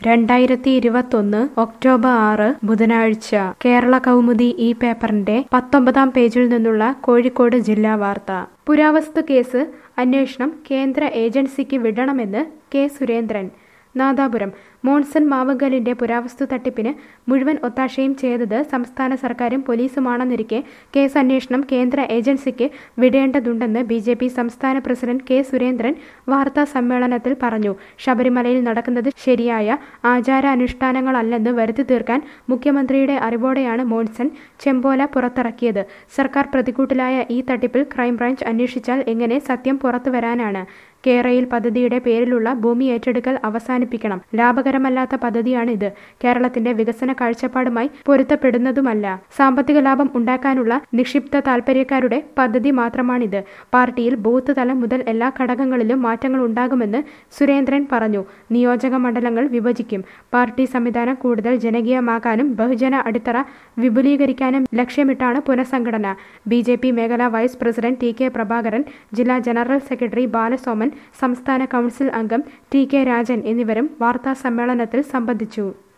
രണ്ടായിരത്തി ഇരുപത്തൊന്ന് ഒക്ടോബർ ആറ് ബുധനാഴ്ച കേരള കൗമുദി ഈ പേപ്പറിന്റെ പത്തൊമ്പതാം പേജിൽ നിന്നുള്ള കോഴിക്കോട് ജില്ലാ വാർത്ത പുരാവസ്തു കേസ് അന്വേഷണം കേന്ദ്ര ഏജൻസിക്ക് വിടണമെന്ന് കെ സുരേന്ദ്രൻ നാദാപുരം മോൺസൺ മാവുങ്കലിന്റെ പുരാവസ്തു തട്ടിപ്പിന് മുഴുവൻ ഒത്താശയും ചെയ്തത് സംസ്ഥാന സർക്കാരും പോലീസുമാണെന്നിരിക്കെ കേസ് അന്വേഷണം കേന്ദ്ര ഏജൻസിക്ക് വിടേണ്ടതുണ്ടെന്ന് ബി ജെ പി സംസ്ഥാന പ്രസിഡന്റ് കെ സുരേന്ദ്രൻ വാർത്താ സമ്മേളനത്തിൽ പറഞ്ഞു ശബരിമലയിൽ നടക്കുന്നത് ശരിയായ ആചാരാനുഷ്ഠാനങ്ങളല്ലെന്ന് വരുത്തി തീർക്കാൻ മുഖ്യമന്ത്രിയുടെ അറിവോടെയാണ് മോൺസൺ ചെമ്പോല പുറത്തിറക്കിയത് സർക്കാർ പ്രതിക്കൂട്ടിലായ ഈ തട്ടിപ്പിൽ ക്രൈംബ്രാഞ്ച് അന്വേഷിച്ചാൽ എങ്ങനെ സത്യം പുറത്തുവരാനാണ് കേരയിൽ പദ്ധതിയുടെ പേരിലുള്ള ഭൂമി ഏറ്റെടുക്കൽ അവസാനിപ്പിക്കണം ലാഭകരമല്ലാത്ത പദ്ധതിയാണ് ഇത് കേരളത്തിന്റെ വികസന കാഴ്ചപ്പാടുമായി പൊരുത്തപ്പെടുന്നതുമല്ല സാമ്പത്തിക ലാഭം ഉണ്ടാക്കാനുള്ള നിക്ഷിപ്ത താൽപര്യക്കാരുടെ പദ്ധതി മാത്രമാണിത് പാർട്ടിയിൽ ബൂത്ത് തലം മുതൽ എല്ലാ ഘടകങ്ങളിലും മാറ്റങ്ങൾ ഉണ്ടാകുമെന്ന് സുരേന്ദ്രൻ പറഞ്ഞു നിയോജക മണ്ഡലങ്ങൾ വിഭജിക്കും പാർട്ടി സംവിധാനം കൂടുതൽ ജനകീയമാക്കാനും ബഹുജന അടിത്തറ വിപുലീകരിക്കാനും ലക്ഷ്യമിട്ടാണ് പുനഃസംഘടന ബി ജെ പി മേഖലാ vice president T K Prabhakaran ജില്ലാ ജനറൽ സെക്രട്ടറി ബാലസോമൻ സംസ്ഥാന കൗൺസിൽ അംഗം ടി കെ രാജൻ എന്നിവരും വാർത്താ സമ്മേളനത്തിൽ സംബന്ധിച്ചു